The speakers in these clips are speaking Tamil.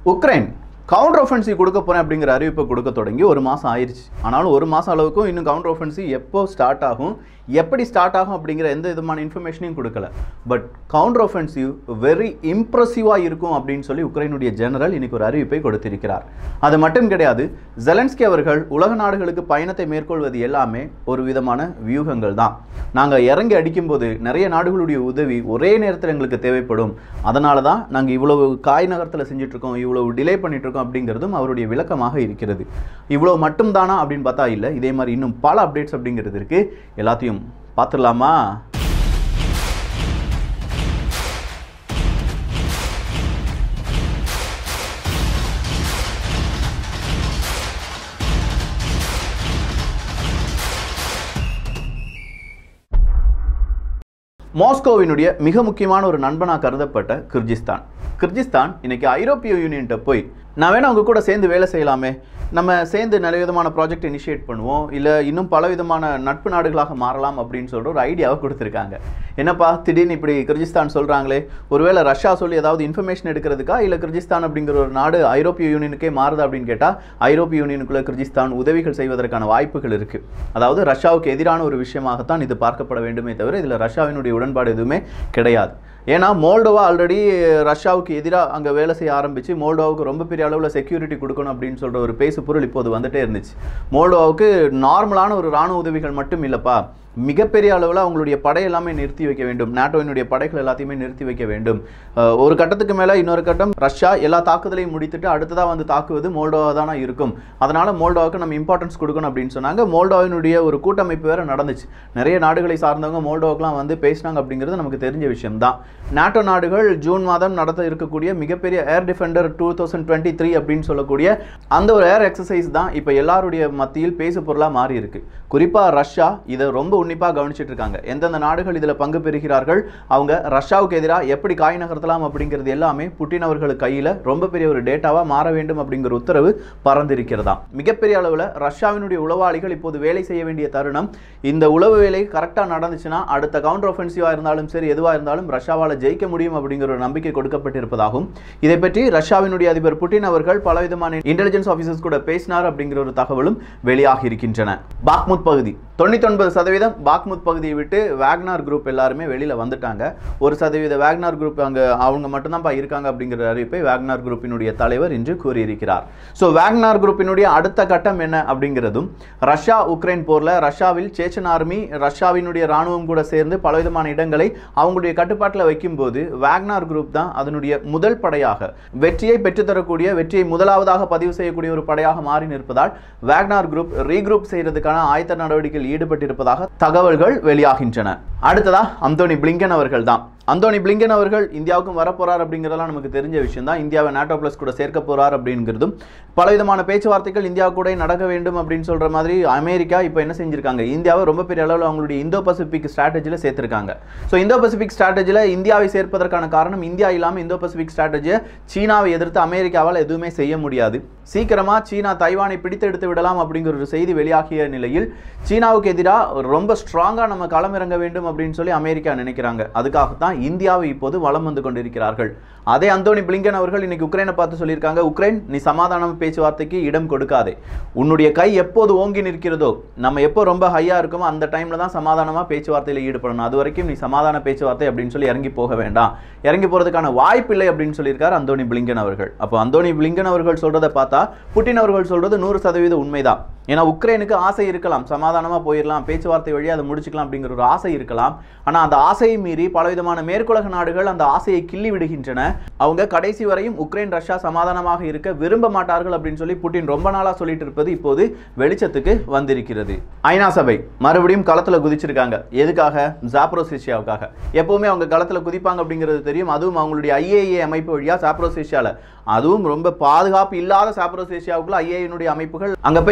உக்ரைன் கவுண்டர் ஒஃபென்சிவ் கொடுக்க போறேன் அப்படிங்கிற அறிவிப்பை கொடுக்க தொடங்கி ஒரு மாதம் ஆயிடுச்சு ஆனாலும் ஒரு மாதம் அளவுக்கும் இன்னும் கவுண்டர் ஒஃபென்சிவ் எப்போ ஸ்டார்ட் ஆகும் எப்படி ஸ்டார்ட் ஆகும் அப்படிங்கிற எந்த விதமான இன்ஃபர்மேஷனையும் கொடுக்கல பட் கவுண்டர் ஒஃபென்சிவ் வெரி இம்ப்ரெசிவாக இருக்கும் அப்படின்னு சொல்லி உக்ரைனுடைய ஜெனரல் இன்னைக்கு ஒரு அறிவிப்பை கொடுத்திருக்கிறார் அது மட்டும் கிடையாது ஜெலன்ஸ்கி அவர்கள் உலக நாடுகளுக்கு பயணத்தை மேற்கொள்வது எல்லாமே ஒரு விதமான வியூகங்கள் தான் நாங்கள் இறங்கி அடிக்கும்போது நிறைய நாடுகளுடைய உதவி ஒரே நேரத்தில் எங்களுக்கு தேவைப்படும் அதனால தான் நாங்கள் இவ்வளவு காய் நகரத்தில் செஞ்சுட்டு இருக்கோம் இவ்வளவு டிலே பண்ணிட்டு இருக்கோம் அப்படிங்கிறதும் அவருடைய விளக்கமாக இருக்கிறது இவ்வளவு மட்டும் தானா அப்படின்னு பார்த்தா இல்லை இதே மாதிரி இன்னும் பல அப்டேட்ஸ் அப்படிங்கிறது இருக்கு எல்லாத்தையும் பார்த்துடலாமா மாஸ்கோவினுடைய மிக முக்கியமான ஒரு நண்பனாக கருதப்பட்ட கிர்கிஸ்தான் கிர்கிஸ்தான் இன்னைக்கு ஐரோப்பிய யூனியன்ட்ட போய் நான் வேணா அவங்க கூட சேர்ந்து வேலை செய்யலாமே நம்ம சேர்ந்து நிறைய விதமான ப்ராஜெக்ட் இனிஷியேட் பண்ணுவோம் இல்லை இன்னும் பல விதமான நட்பு நாடுகளாக மாறலாம் அப்படின்னு சொல்கிற ஒரு ஐடியாவை கொடுத்துருக்காங்க என்னப்பா திடீர்னு இப்படி கிர்கிஸ்தான் சொல்கிறாங்களே ஒருவேளை ரஷ்யா சொல்லி ஏதாவது இன்ஃபர்மேஷன் எடுக்கிறதுக்கா இல்லை கிர்கிஸ்தான் அப்படிங்கிற ஒரு நாடு ஐரோப்பிய யூனியனுக்கே மாறுது அப்படின்னு கேட்டால் ஐரோப்பிய யூனியனுக்குள்ள கிர்கிஸ்தான் உதவிகள் செய்வதற்கான வாய்ப்புகள் இருக்குது அதாவது ரஷ்யாவுக்கு எதிரான ஒரு விஷயமாகத்தான் இது பார்க்கப்பட வேண்டுமே தவிர இதில் ரஷ்யாவினுடைய உடன்பாடு எதுவுமே கிடையாது ஏன்னா மோல்டோவா ஆல்ரெடி ரஷ்யாவுக்கு எதிராக அங்கே வேலை செய்ய ஆரம்பிச்சு மோல்டோவாவுக்கு ரொம்ப பெரிய அளவில் செக்யூரிட்டி கொடுக்கணும் அப்படின்னு சொல்கிற ஒரு பேசு பொருள் இப்போது வந்துட்டே இருந்துச்சு மோல்டோவாவுக்கு நார்மலான ஒரு ராணுவ உதவிகள் மட்டும் இல்லைப்பா மிகப்பெரிய அளவில் அவங்களுடைய படை எல்லாமே நிறுத்தி வைக்க வேண்டும் நாட்டோவினுடைய படைகள் எல்லாத்தையுமே நிறுத்தி வைக்க வேண்டும் அஹ் ஒரு கட்டத்துக்கு மேலே இன்னொரு கட்டம் ரஷ்யா எல்லா தாக்குதலையும் முடித்துட்டு அடுத்ததாக வந்து தாக்குவது மோல்டோவா தானே இருக்கும் அதனால மோல்டோவாவுக்கு நம்ம இம்பார்ட்டன்ஸ் கொடுக்கணும் அப்படின்னு சொன்னாங்க மோல்டோவினுடைய ஒரு கூட்டமைப்பு வேறு நடந்துச்சு நிறைய நாடுகளை சார்ந்தவங்க மோல்டோவுக்குலாம் வந்து பேசினாங்க அப்படிங்கிறது நமக்கு தெரிஞ்ச விஷயம் தான் நாட்டோ நாடுகள் ஜூன் மாதம் நடத்த இருக்கக்கூடிய மிகப்பெரிய air defender two thousand twenty three அப்படின்னு சொல்லக்கூடிய அந்த ஒரு ஏர் எக்ஸசைஸ் தான் இப்போ எல்லாருடைய மத்தியில் பேசு பொருளாக மாறி இருக்கு குறிப்பாக ரஷ்யா இதை ரொம்ப உன்னிப்பாக கவனிச்சிட்டு இருக்காங்க எந்தெந்த நாடுகள் இதில் பங்கு பெறுகிறார்கள் அவங்க ரஷ்யாவுக்கு எதிராக எப்படி காய் நகர்த்தலாம் அப்படிங்கிறது எல்லாமே புட்டின் அவர்கள் கையில் ரொம்ப பெரிய ஒரு டேட்டாவாக மாற வேண்டும் அப்படிங்கிற உத்தரவு பறந்திருக்கிறதா மிகப்பெரிய அளவில் ரஷ்யாவினுடைய உளவாளிகள் இப்போது வேலை செய்ய வேண்டிய தருணம் இந்த உளவு வேலை கரெக்டாக நடந்துச்சுன்னா அடுத்த கவுண்டர் ஒஃபென்சிவாக இருந்தாலும் சரி எதுவாக இருந்தாலும் ரஷ்யாவால் ஜெயிக்க முடியும் அப்படிங்கிற ஒரு நம்பிக்கை கொடுக்கப்பட்டிருப்பதாகவும் இதை பற்றி ரஷ்யாவினுடைய அதிபர் புட்டின் அவர்கள் பலவிதமான இன்டெலிஜென்ஸ் ஆஃபீஸர்ஸ் கூட பேசினார் அப்படிங்கிற ஒரு தகவலும் வெளியாகி இருக்கின்றன பாக்முத் பகுதி தொண்ணூத்தொன்பது சதவீதம் பாக்முத் பகுதியை விட்டு வேக்னார் குரூப் எல்லாருமே வெளியில் வந்துட்டாங்க ஒரு சதவீத வேக்னார் குரூப் அங்கே அவங்க மட்டும்தான்ப்பா இருக்காங்க அப்படிங்கிற அறிவிப்பை வேக்னார் குரூப்பினுடைய தலைவர் இன்று கூறியிருக்கிறார் ஸோ வேக்னார் குரூப்பினுடைய அடுத்த கட்டம் என்ன அப்படிங்கிறதும் ரஷ்யா உக்ரைன் போரில் ரஷ்யாவில் சேச்சன் ஆர்மி ரஷ்யாவினுடைய ராணுவம் கூட சேர்ந்து பலவிதமான இடங்களை அவங்களுடைய கட்டுப்பாட்டில் வைக்கும்போது வேக்னார் குரூப் தான் அதனுடைய முதல் படையாக வெற்றியை பெற்றுத்தரக்கூடிய வெற்றியை முதலாவதாக பதிவு செய்யக்கூடிய ஒரு படையாக மாறி நிற்பதால் வேக்னார் குரூப் ரீக்ரூப் செய்யறதுக்கான ஆயத்த நடவடிக்கையில் ஈடுபட்டிருப்பதாக தகவல்கள் வெளியாகின்றன அடுத்ததா அந்தோனி பிளிங்கன் அவர்கள் தான் அந்தோனி பிளிங்கன் அவர்கள் இந்தியாவுக்கும் வரப்போறார் அப்படிங்கிறதெல்லாம் நமக்கு தெரிஞ்ச விஷயம் தான் இந்தியாவை நாட்டோ பிளஸ் கூட சேர்க்க போறார் அப்படிங்கிறதும் பலவிதமான பேச்சுவார்த்தைகள் இந்தியா கூட நடக்க வேண்டும் அப்படின்னு சொல்ற மாதிரி அமெரிக்கா இப்போ என்ன செஞ்சிருக்காங்க இந்தியாவை ரொம்ப பெரிய அளவில் அவங்களுடைய இந்தோ பசிபிக் ஸ்ட்ராட்டஜியில் சேர்த்திருக்காங்க ஸோ இந்தோ பசிபிக் ஸ்ட்ராட்டஜியில் இந்தியாவை சேர்ப்பதற்கான காரணம் இந்தியா இல்லாமல் இந்தோ பசிபிக் ஸ்ட்ராட்டஜியை சீனாவை எதிர்த்து அமெரிக்காவால் எதுவுமே செய்ய முடியாது சீக்கிரமாக சீனா தைவானை பிடித்தெடுத்து விடலாம் அப்படிங்கிற ஒரு செய்தி வெளியாகிய நிலையில் சீனாவுக்கு எதிராக ரொம்ப ஸ்ட்ராங்காக நம்ம களமிறங்க வேண்டும் அப்படின்னு சொல்லி அமெரிக்கா நினைக்கிறாங்க அதுக்காகத்தான் இந்தியாவை இப்போது வலம் வந்து கொண்டிருக்கிறார்கள் அதே அந்தோனி பிளிங்கன் அவர்கள் இன்னைக்கு உக்ரைனை பார்த்து சொல்லியிருக்காங்க உக்ரைன் நீ சமாதான பேச்சுவார்த்தைக்கு இடம் கொடுக்காதே உன்னுடைய கை எப்போது ஓங்கி நிற்கிறதோ நம்ம எப்போ ரொம்ப ஹையாக இருக்குமோ அந்த டைமில் தான் சமாதானமாக பேச்சுவார்த்தையில் ஈடுபடணும் அது வரைக்கும் நீ சமாதான பேச்சுவார்த்தை அப்படின்னு சொல்லி இறங்கி போக வேண்டாம் இறங்கி போகிறதுக்கான வாய்ப்பு இல்லை அப்படின்னு சொல்லியிருக்காரு அந்தோனி பிளிங்கன் அவர்கள் அப்போ அந்தோனி பிளிங்கன் அவர்கள் சொல்கிறத பார்த்தா புட்டின் அவர்கள் சொல்கிறது நூறு சதவீத உண்மைதான் ஏன்னா உக்ரைனுக்கு ஆசை இருக்கலாம் சமாதானமாக போயிடலாம் பேச்சுவார்த்தை வழியாக அதை முடிச்சுக்கலாம் அப்படிங்கிற ஒரு ஆசை இருக்கலாம் ஆனால் அந்த ஆசையை மீறி பலவிதமான மேற்குலக நாடுகள் அந்த ஆசையை கிள்ளி விடுகின்றன அவங்க கடைசி வரையும் உக்ரைன் ரஷ்யா சமாதானமாக இருக்க விரும்ப மாட்டார்கள் அப்படின்னு சொல்லி புட்டின் ரொம்ப நாளாக சொல்லிட்டு இருப்பது இப்போது வெளிச்சத்துக்கு வந்திருக்கிறது ஐநா சபை மறுபடியும் களத்தில் குதிச்சிருக்காங்க எதுக்காக ஜாப்ரோசிஷியாவுக்காக எப்பவுமே அவங்க களத்தில் குதிப்பாங்க அப்படிங்கிறது தெரியும் அதுவும் அவங்களுடைய ஐஏஏ அமைப்பு வழியாக சாப்ரோசிஷியாவில் அதுவும் ரொம்ப பாதுகாப்பு இல்லாத சாப்ரோசேஷியாவுக்குள்ள ஐஏனுடைய அமைப்புகள் அங்கே போய் கணக்கெடுக்க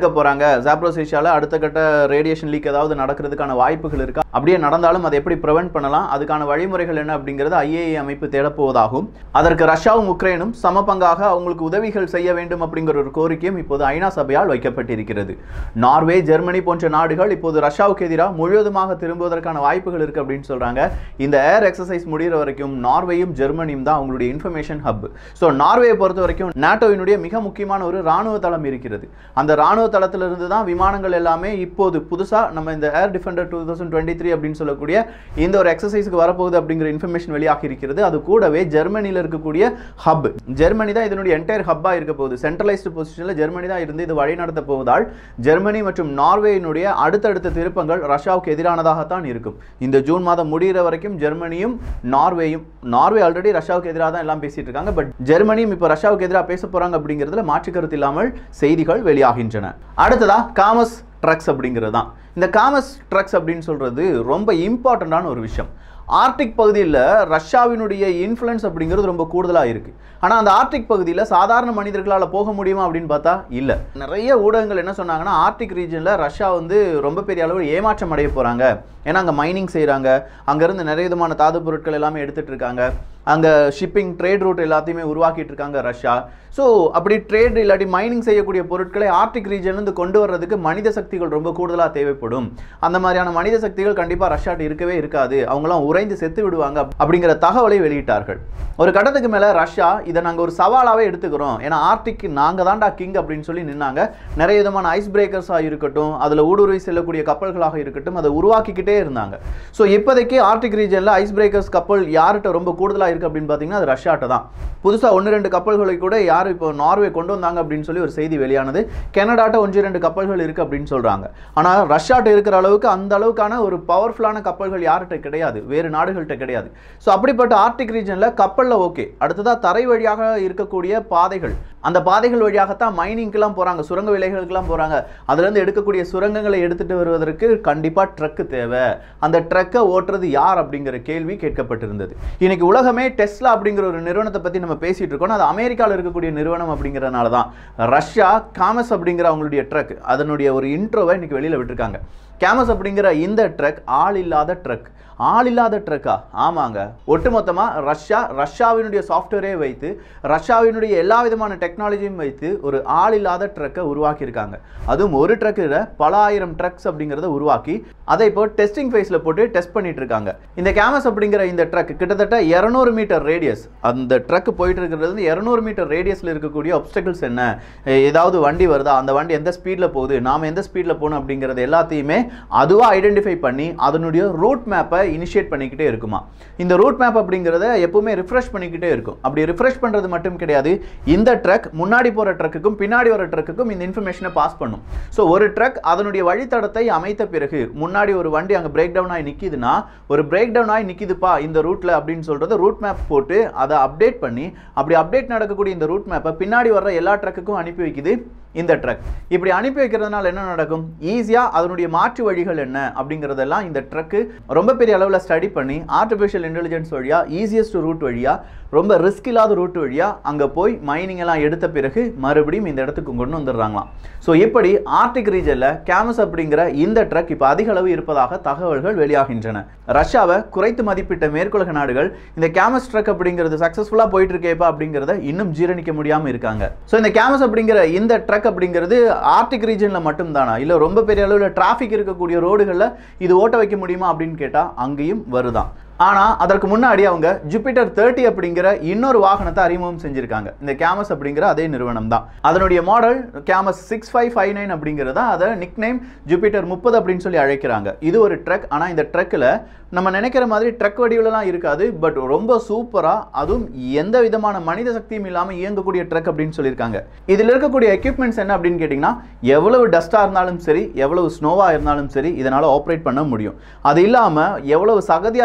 எடுக்க போகிறாங்க ஜாப்ரோசேஷியாவில் அடுத்த கட்ட ரேடியேஷன் லீக் ஏதாவது நடக்கிறதுக்கான வாய்ப்புகள் இருக்கா அப்படியே நடந்தாலும் அதை எப்படி ப்ரிவென்ட் பண்ணலாம் அதுக்கான வழிமுறைகள் என்ன அப்படிங்கிறது ஐஏஏ அமைப்பு தேடப்போவதாகும் அதற்கு ரஷ்யாவும் உக்ரைனும் சம பங்காக அவங்களுக்கு உதவிகள் செய்ய வேண்டும் அப்படிங்கிற ஒரு கோரிக்கையும் இப்போது ஐநா சபையால் வைக்கப்பட்டிருக்கிறது நார்வே ஜெர்மனி போன்ற நாடுகள் இப்போது ரஷ்யாவுக்கு எதிராக முழுவதுமாக திரும்புவதற்கான வாய்ப்புகள் இருக்கு அப்படின்னு சொல்றாங்க இந்த ஏர் எக்ஸசைஸ் முடிகிற வரைக்கும் நார்வேயும் ஜெர்மனியும் தான் அவங்களுடைய இன்ஃபர்மேஷன் ஹப் ஸோ நார்வேயை பொறுத்த வரைக்கும் நாட்டோவினுடைய மிக முக்கியமான ஒரு ராணுவ தளம் இருக்கிறது அந்த ராணுவ தளத்திலிருந்து தான் விமானங்கள் எல்லாமே இப்போது புதுசாக நம்ம இந்த air defender two thousand twenty three அப்படின்னு சொல்லக்கூடிய இந்த ஒரு எக்ஸசைஸ்க்கு வரப்போகுது அப்படிங்கிற இன்ஃபர்மேஷன் வெளியாகி இருக்கிறது அது கூடவே ஜெர்மனியில் இருக்கக்கூடிய ஹப் ஜெர்மனி தான் இதனுடைய என்டையர் ஹப்பாக இருக்க போகுது சென்ட்ரலைஸ்டு பொசிஷனில் ஜெர்மனி தான் இருந்து இது வழிநடத்த போவதால் ஜெர்மனி மற்றும் நார்வேயினுடைய அடுத்தடுத்த திருப்பங்கள் ரஷ்யாவுக்கு எதிரானதாகத்தான் இருக்கும் இந்த ஜூன் மாதம் முடிகிற வரைக்கும் ஜெர்மனியும் நார்வேயும் நார்வே ஆல்ரெடி ரஷ்யாவுக்கு எதிராக தான் எல்லாம் பேசிட்டு இருக்காங்க பட் ஜெர்மனியும் இப்போ ரஷ்யாவுக்கு எதிராக பேச போறாங்க அப்படிங்கிறதுல மாற்று கருத்து இல்லாமல் செய்திகள் வெளியாகின்றன அடுத்ததா காமஸ் ட்ரக்ஸ் அப்படிங்கிறது தான் இந்த காமஸ் ட்ரக்ஸ் அப்படின்னு சொல்றது ரொம்ப இம்பார்ட்டண்ட்டான ஒரு விஷயம் ஆர்டிக் பகுதியில் ரஷ்யாவினுடைய இன்ஃப்ளூயன்ஸ் அப்படிங்கிறது ரொம்ப கூடுதலாக இருக்குது ஆனால் அந்த ஆர்டிக் பகுதியில் சாதாரண மனிதர்களால் போக முடியுமா அப்படின்னு பார்த்தா இல்லை நிறைய ஊடகங்கள் என்ன சொன்னாங்கன்னா ஆர்டிக் ரீஜனில் ரஷ்யா வந்து ரொம்ப பெரிய அளவில் ஏமாற்றம் அடைய போகிறாங்க ஏன்னா அங்கே மைனிங் செய்கிறாங்க அங்கேருந்து நிறைய விதமான தாது பொருட்கள் எல்லாமே எடுத்துகிட்டு இருக்காங்க அங்கே ஷிப்பிங் ட்ரேட் ரூட் எல்லாத்தையுமே உருவாக்கிட்டு இருக்காங்க ரஷ்யா ஸோ அப்படி ட்ரேட் இல்லாட்டி மைனிங் செய்யக்கூடிய பொருட்களை ஆர்டிக் ரீஜன்லேருந்து கொண்டு வர்றதுக்கு மனித சக்திகள் ரொம்ப கூடுதலாக தேவைப்படும் அந்த மாதிரியான மனித சக்திகள் கண்டிப்பாக ரஷ்யாட்ட இருக்கவே இருக்காது அவங்களாம் உறைந்து செத்து விடுவாங்க அப்படிங்கிற தகவலை வெளியிட்டார்கள் ஒரு கட்டத்துக்கு மேலே ரஷ்யா இதை நாங்கள் ஒரு சவாலாகவே எடுத்துக்கிறோம் ஏன்னா ஆர்டிக் நாங்கள் தான்டா கிங் அப்படின்னு சொல்லி நின்னாங்க நிறைய விதமான ஐஸ் பிரேக்கர்ஸாக இருக்கட்டும் அதில் ஊடுருவி செல்லக்கூடிய கப்பல்களாக இருக்கட்டும் அதை உருவாக்கிக்கிட்டே இருந்தாங்க ஸோ இப்போதைக்கு ஆர்டிக் ரீஜனில் ஐஸ் பிரேக்கர்ஸ் கப்பல் யார்கிட்ட ரொம்ப கூடுதலாக இருக்குது அப்படின்னு பார்த்தீங்கன்னா அது ரஷ்யாட்ட தான் புதுசாக ஒன்று ரெண்டு கப்பல்களை கூட யார் இப்போ நார்வே கொண்டு வந்தாங்க அப்படின்னு சொல்லி ஒரு செய்தி வெளியானது கனடாட்ட ஒன்று ரெண்டு கப்பல்கள் இருக்குது அப்படின்னு சொல்கிறாங்க ஆனால் ரஷ்யாட்ட இருக்கிற அளவுக்கு அந்த அளவுக்கான ஒரு பவர்ஃபுல்லான கப்பல்கள் யார்கிட்ட கிடையாது வேறு நாடுகள்கிட்ட கிடையாது ஸோ அப்படிப்பட்ட ஆர்டிக் ரீஜனில் கப்பலில் ஓகே அடுத்ததாக தரை வழியாக இருக்கக்கூடிய பாதைகள் அந்த பாதைகள் வழியாகத்தான் மைனிங்க்கெல்லாம் போகிறாங்க சுரங்க விலைகளுக்கெல்லாம் போகிறாங்க அதுலேருந்து எடுக்கக்கூடிய சுரங்கங்களை எடுத்துகிட்டு வருவதற்கு கண்டிப்பாக ட்ரக்கு தேவை அந்த ட்ரக்கை ஓட்டுறது யார் அப்படிங்கிற கேள்வி கேட்கப்பட்டிருந்தது இன்னைக்கு உலகமே டெஸ்லா அப்படிங்கிற ஒரு நிறுவனத்தை பற்றி நம்ம பேசிகிட்டு இருக்கோம் அது அமெரிக்காவில் இருக்கக்கூடிய நிறுவனம் அப்படிங்கிறனால தான் ரஷ்யா காமஸ் அப்படிங்கிற அவங்களுடைய ட்ரக் அதனுடைய ஒரு இன்ட்ரோவை இன்னைக்கு வெளியில் விட்டுருக்காங்க கேமஸ் அப்படிங்கிற இந்த ட்ரக் ஆள் இல்லாத ட்ரக் ஆள் இல்லாத ட்ரக்கா ஆமாங்க ஒட்டுமொத்தமாக ரஷ்யா ரஷ்யாவினுடைய சாஃப்ட்வேரே வைத்து ரஷ்யாவினுடைய எல்லா விதமான டெக்னாலஜியும் வைத்து ஒரு ஆள் இல்லாத ட்ரக்கை உருவாக்கியிருக்காங்க அதுவும் ஒரு ட்ரக்கில் பல ஆயிரம் ட்ரக்ஸ் அப்படிங்கிறத உருவாக்கி அதை இப்போ டெஸ்டிங் ஃபேஸில் போட்டு டெஸ்ட் பண்ணிட்டு இருக்காங்க இந்த கேமஸ் அப்படிங்கிற இந்த ட்ரக் கிட்டத்தட்ட இரநூறு மீட்டர் ரேடியஸ் அந்த ட்ரக் போயிட்டு இருக்கிறது வந்து இரநூறு மீட்டர் ரேடியஸில் இருக்கக்கூடிய obstacles என்ன எ- ஏதாவது வண்டி வருதா அந்த வண்டி எந்த ஸ்பீடில் போகுது நாம் எந்த ஸ்பீடில் போகணும் அப்படிங்கிறது எல்லாத்தையுமே அதுவாக ஐடென்டிஃபை பண்ணி அதனுடைய ரூட் மேப்பை இனிஷியேட் பண்ணிக்கிட்டே இருக்குமா இந்த ரூட் மேப் அப்படிங்கிறத எப்பவுமே ரிஃப்ரெஷ் பண்ணிக்கிட்டே இருக்கும் அப்படி ரிஃப்ரெஷ் பண்ணுறது மட்டும் கிடையாது இந்த ட்ரக் முன்னாடி போகிற ட்ரக்குக்கும் பின்னாடி வர ட்ரக்குக்கும் இந்த இன்ஃபர்மேஷனை பாஸ் பண்ணும் ஸோ ஒரு ட்ரக் அதனுடைய வழித்தடத்தை அமைத்த பிறகு முன்னாடி ஒரு வண்டி அங்கே பிரேக் டவுன் ஆகி நிற்கிதுன்னா ஒரு பிரேக் டவுன் ஆகி நிற்கிதுப்பா இந்த ரூட்டில் அப்படின்னு சொல்கிறது ரூட் மேப் போட்டு அதை அப்டேட் பண்ணி அப்படி அப்டேட் நடக்கக்கூடிய இந்த ரூட் மேப்பை பின்னாடி வர்ற எல்லா ட்ரக்குக்கும் அனுப்பி வைக்குது இந்த ட்ரக் இப்படி அனுப்பி வைக்கிறதுனால என்ன நடக்கும் ஈஸியாக அதனுடைய மாற்று வழிகள் என்ன அப்படிங்கிறதெல்லாம் இந்த ட்ரக்கு ரொம்ப பெரிய அளவில் ஸ்டடி பண்ணி ஆர்டிஃபிஷியல் இன்டெலிஜென்ஸ் வழியாக ஈஸியஸ்ட் ரூட் வழியாக ரொம்ப ரிஸ்க் இல்லாத ரூட் வழியாக அங்கே போய் மைனிங் எல்லாம் எடுத்த பிறகு மறுபடியும் இந்த இடத்துக்கு கொண்டு வந்துடுறாங்களாம் ஸோ இப்படி ஆர்டிக் ரீஜனில் கேமஸ் அப்படிங்கிற இந்த ட்ரக் இப்போ அதிக அளவு இருப்பதாக தகவல்கள் வெளியாகின்றன ரஷ்யாவை குறைத்து மதிப்பிட்ட மேற்குலக நாடுகள் இந்த கேமஸ் ட்ரக் அப்படிங்கிறது சக்ஸஸ்ஃபுல்லாக போயிட்டு இருக்கேப்பா அப்படிங்கிறத இன்னும் ஜீரணிக்க முடியாமல் இருக்காங்க ஸோ இந்த கேமஸ் அப்படிங்கிற இந்த ட்ரக் அப்படிங்கிறது ஆர்டிக் ரீஜனில் மட்டும்தானா இல்லை ரொம்ப பெரிய அளவில் டிராஃபிக் இருக்கக்கூடிய ரோடுகளில் இது ஓட்ட வைக்க முடியுமா அப்படின்னு கேட்டால் அங்கேயும் வருதான் ஆனால் அதற்கு முன்னாடி அவங்க ஜூபிட்டர் தேர்ட்டி அப்படிங்கிற இன்னொரு வாகனத்தை அறிமுகம் செஞ்சிருக்காங்க இந்த கேமஸ் அப்படிங்கிற அதே நிறுவனம் தான் அதனுடைய model KAMAZ six five five nine அப்படிங்கிறத அதை நிக் நேம் ஜூபிட்டர் முப்பது அப்படின்னு சொல்லி அழைக்கிறாங்க இது ஒரு ட்ரக் ஆனால் இந்த ட்ரக்கில் நம்ம நினைக்கிற மாதிரி ட்ரக் வடிவிலலாம் இருக்காது பட் ரொம்ப சூப்பராக அதுவும் எந்த விதமான மனித சக்தியும் இல்லாமல் இயங்கக்கூடிய ட்ரக் அப்படின்னு சொல்லியிருக்காங்க இதில் இருக்கக்கூடிய எக்யூப்மெண்ட்ஸ் என்ன அப்படின்னு கேட்டிங்கன்னா எவ்வளவு டஸ்ட்டாக இருந்தாலும் சரி எவ்வளவு ஸ்னோவாக இருந்தாலும் சரி இதனால் ஆப்ரேட் பண்ண முடியும் அது இல்லாமல் எவ்வளவு சகதியாக இருந்தாலும்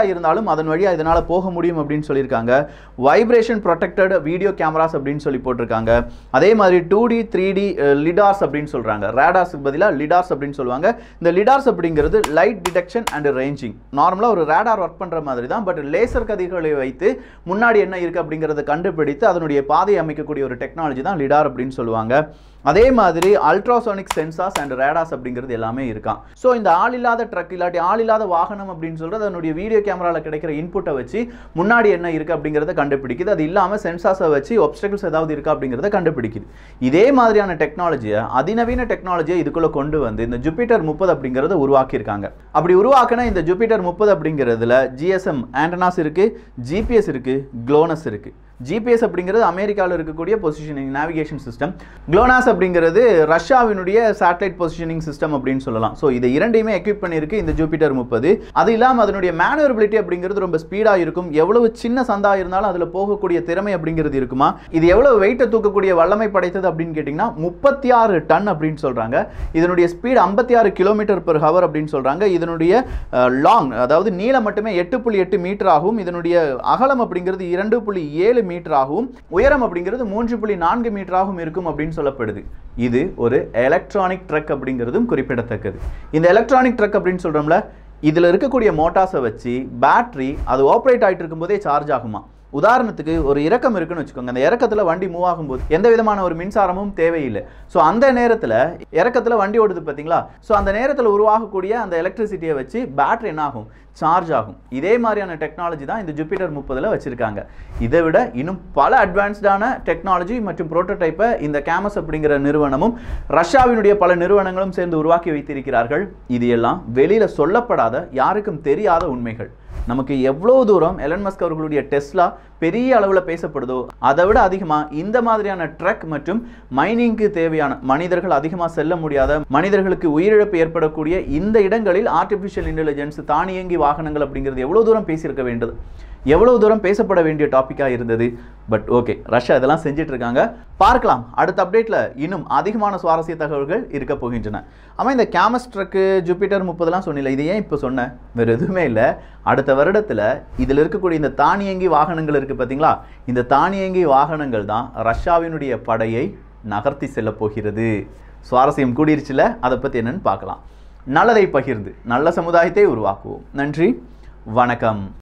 இருந்தாலும் அதன் வழியாக இதனால் போக முடியும் அப்படின்னு சொல்லியிருக்காங்க வைப்ரேஷன் ப்ரொடெக்டட் வீடியோ கேமராஸ் அப்படின்னு சொல்லி போட்டிருக்காங்க அதே மாதிரி two D three D lidars அப்படின்னு சொல்கிறாங்க ரேடார்ஸுக்கு பதிலாக லிடார்ஸ் அப்படின்னு சொல்லுவாங்க இந்த லிடார்ஸ் அப்படிங்கிறது லைட் டிடெக்ஷன் அண்ட் ரேஞ்சிங் நார்மலாக ஒரு ரேடார் ஒர்க் பண்ணுற மாதிரி தான் பட் லேசர் கதிர்களை வைத்து முன்னாடி என்ன இருக்குது அப்படிங்கிறத கண்டுபிடித்து அதனுடைய பாதையை அமைக்கக்கூடிய ஒரு டெக்னாலஜி தான் லிடார் அப்படின்னு சொல்லுவாங்க அதே மாதிரி அல்ட்ராசோனிக் சென்சார்ஸ் அண்ட் ரேடாஸ் அப்படிங்கிறது எல்லாமே இருக்கான் ஸோ இந்த ஆள் இல்லாத ட்ரக் இல்லாட்டி ஆள் இல்லாத வாகனம் அப்படின்னு சொல்கிறது அதனுடைய வீடியோ கேமராவில் கிடைக்கிற இன்புட்டை வச்சு முன்னாடி என்ன இருக்குது அப்படிங்கிறத கண்டுபிடிக்குது அது இல்லாமல் சென்சார்ஸை வச்சு ஒப்ஸ்டக்கிள்ஸ் ஏதாவது இருக்கா அப்படிங்கிறத கண்டுபிடிக்குது இதே மாதிரியான டெக்னாலஜியை அதிநவீன டெக்னாலஜியை இதுக்குள்ளே கொண்டு வந்து இந்த ஜூபிட்டர் முப்பது அப்படிங்கிறத உருவாக்கியிருக்காங்க அப்படி உருவாக்கின இந்த ஜூபிட்டர் முப்பது அப்படிங்கிறதுல ஜிஎஸ்எம் ஆண்டனாஸ் இருக்குது ஜிபிஎஸ் இருக்குது க்ளோனஸ் இருக்குது ஜிபிஎஸ் அப்படிங்கிறது அமெரிக்காவில் இருக்கக்கூடிய பொசிஷனிங் நேவிகேஷன் சிஸ்டம் குளோனாஸ் அப்படிங்கிறது ரஷ்யாவினுடைய சேட்டலைட் பொசிஷனிங் சிஸ்டம் அப்படின்னு சொல்லலாம் ஸோ இதை இரண்டையுமே எக்யூப் பண்ணியிருக்கு இந்த ஜூபிட்டர் முப்பது அது இல்லாமல் அதனுடைய மேனுவரபிலிட்டி அப்படிங்கிறது ரொம்ப ஸ்பீடாக இருக்கும் எவ்வளவு சின்ன சந்தா இருந்தாலும் அதில் போகக்கூடிய திறமை அப்படிங்கிறது இருக்குமா இது எவ்வளவு வெயிட்டை தூக்கக்கூடிய வல்லமை படைத்தது அப்படின்னு கேட்டிங்கன்னா முப்பத்தி ஆறு டன் அப்படின்னு சொல்கிறாங்க இதனுடைய ஸ்பீடு ஐம்பத்தி ஆறு கிலோமீட்டர் பெர் ஹவர் அப்படின்னு சொல்கிறாங்க இதனுடைய லாங் அதாவது நீளம் மட்டுமே எட்டு புள்ளி எட்டு மீட்டர் ஆகும் இதனுடைய அகலம் அப்படிங்கிறது இரண்டு புள்ளி ஏழு மீட்டர் ஆகும் உயரம் அப்படிங்கிறது மூன்று புள்ளி நான்கு மீட்டராகவும் இருக்கும் அப்படின்னு சொல்லப்படுது இது ஒரு எலக்ட்ரானிக் ட்ரக் அப்படிங்கிறதும் குறிப்பிடத்தக்கது இந்த எலக்ட்ரானிக் ட்ரக் அப்படின்னு சொல்கிறோம்ல இதில் இருக்கக்கூடிய மோட்டார்ஸை வச்சு பேட்டரி அது ஆப்ரேட் ஆகிட்டு இருக்கும்போதே சார்ஜ் ஆகுமா உதாரணத்துக்கு ஒரு இறக்கம் இருக்குன்னு வச்சுக்கோங்க அந்த இறக்கத்தில் வண்டி மூவ் ஆகும்போது எந்த விதமான ஒரு மின்சாரமும் தேவையில்லை ஸோ அந்த நேரத்தில் இறக்கத்தில் வண்டி ஓடுது பார்த்தீங்களா ஸோ அந்த நேரத்தில் உருவாகக்கூடிய அந்த எலக்ட்ரிசிட்டியை வச்சு பேட்டரி என்ன ஆகும் சார்ஜ் ஆகும் இதே மாதிரியான டெக்னாலஜி தான் இந்த ஜூபிட்டர் முப்பதில் வச்சுருக்காங்க இதை விட இன்னும் பல அட்வான்ஸ்டான டெக்னாலஜி மற்றும் ப்ரோட்டோடைப்பை இந்த கேமஸ் அப்படிங்கிற நிறுவனமும் ரஷ்யாவினுடைய பல நிறுவனங்களும் சேர்ந்து உருவாக்கி வைத்திருக்கிறார்கள் இது எல்லாம் வெளியில் சொல்லப்படாத யாருக்கும் தெரியாத உண்மைகள் நமக்கு எவ்வளோ தூரம் எலன் மஸ்க் அவர்களுடைய டெஸ்லா பெரிய அளவில் பேசப்படுதோ அதை விட அதிகமாக இந்த மாதிரியான ட்ரக் மற்றும் மைனிங்க்கு தேவையான மனிதர்கள் அதிகமாக செல்ல முடியாத மனிதர்களுக்கு உயிரிழப்பு ஏற்படக்கூடிய இந்த இடங்களில் ஆர்டிஃபிஷியல் இன்டெலிஜென்ஸ் தானியங்கி வாகனங்கள் அப்படிங்கிறது எவ்வளோ தூரம் பேசியிருக்க வேண்டியது எவ்வளவு தூரம் பேசப்பட வேண்டிய டாப்பிக்காக இருந்தது பட் ஓகே ரஷ்யா இதெல்லாம் செஞ்சுட்டு இருக்காங்க பார்க்கலாம் அடுத்த அப்டேட்டில் இன்னும் அதிகமான சுவாரஸ்ய தகவல்கள் இருக்க போகின்றன ஆமாம் இந்த கேமஸ் ட்ரக்கு ஜூபிட்டர் முப்பதெல்லாம் சொன்னில இது ஏன் இப்போ சொன்னேன் வேறு எதுவுமே இல்லை அடுத்த வருடத்தில் இதில் இருக்கக்கூடிய இந்த தானியங்கி வாகனங்கள் இருக்குது பார்த்தீங்களா இந்த தானியங்கி வாகனங்கள் தான் ரஷ்யாவினுடைய படையை நகர்த்தி செல்ல போகிறது சுவாரஸ்யம் கூடிருச்சுல அதை பற்றி என்னன்னு பார்க்கலாம் நல்லதை பகிர்ந்து நல்ல சமுதாயத்தை உருவாக்குவோம் நன்றி வணக்கம்